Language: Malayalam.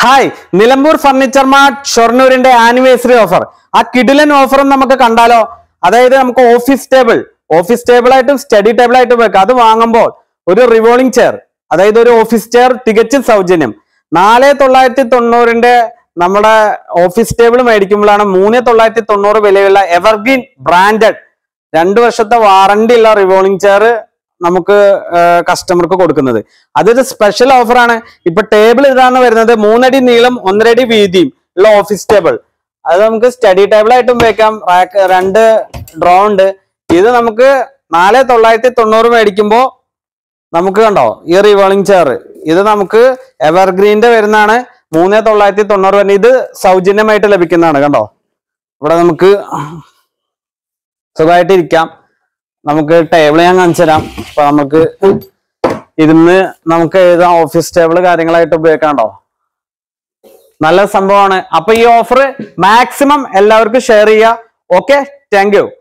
ഹായ് നിലമ്പൂർ ഫർണിച്ചർ മാർട്ട് ഷൊർണൂരിന്റെ ആനിവേഴ്സറി ഓഫർ ആ കിഡിലൻ ഓഫറും നമുക്ക് കണ്ടാലോ അതായത് നമുക്ക് ഓഫീസ് ടേബിൾ ഓഫീസ് ടേബിൾ ആയിട്ടും സ്റ്റഡി ടേബിൾ ആയിട്ടും വെക്കാം അത് വാങ്ങുമ്പോൾ ഒരു റിവോളിംഗ് ചെയർ അതായത് ഒരു ഓഫീസ് ചെയർ തികച്ചും സൗജന്യം നാല് തൊള്ളായിരത്തി തൊണ്ണൂറിന്റെ നമ്മുടെ ഓഫീസ് ടേബിൾ മേടിക്കുമ്പോഴാണ് മൂന്ന് തൊള്ളായിരത്തി തൊണ്ണൂറ് വിലയുള്ള എവർഗ്രീൻ ബ്രാൻഡഡ് രണ്ട് വർഷത്തെ വാറണ്ടി ഉള്ള റിവോളിംഗ് ചെയർ നമുക്ക് കസ്റ്റമർക്ക് കൊടുക്കുന്നത് അതൊരു സ്പെഷ്യൽ ഓഫറാണ് ഇപ്പൊ ടേബിൾ ഇതാണ് വരുന്നത് മൂന്നടി നീളം ഒന്നരടി വീതിയും ഉള്ള ഓഫീസ് ടേബിൾ അത് നമുക്ക് സ്റ്റഡി ടേബിൾ ആയിട്ടും വെക്കാം റാക്ക് രണ്ട് ഡ്രോ ഉണ്ട് ഇത് നമുക്ക് നാല് തൊള്ളായിരത്തി തൊണ്ണൂറ് മേടിക്കുമ്പോൾ നമുക്ക് കണ്ടോ ഈ റിവോളിംഗ് ചെയർ ഇത് നമുക്ക് എവർഗ്രീന്റെ വരുന്നതാണ് മൂന്ന് തൊള്ളായിരത്തി തൊണ്ണൂറ് വരുന്നത് ഇത് സൗജന്യമായിട്ട് ലഭിക്കുന്നതാണ് കണ്ടോ ഇവിടെ നമുക്ക് സുഖമായിട്ട് ഇരിക്കാം നമുക്ക് ടേബിൾ ഞാൻ കാണിച്ചു തരാം അപ്പൊ നമുക്ക് ഇരുന്ന് നമുക്ക് എഴുതാം ഓഫീസ് ടേബിൾ കാര്യങ്ങളായിട്ട് ഉപയോഗിക്കാണ്ടോ നല്ല സംഭവമാണ് അപ്പൊ ഈ ഓഫർ മാക്സിമം എല്ലാവർക്കും ഷെയർ ചെയ്യുക ഓക്കെ താങ്ക് യു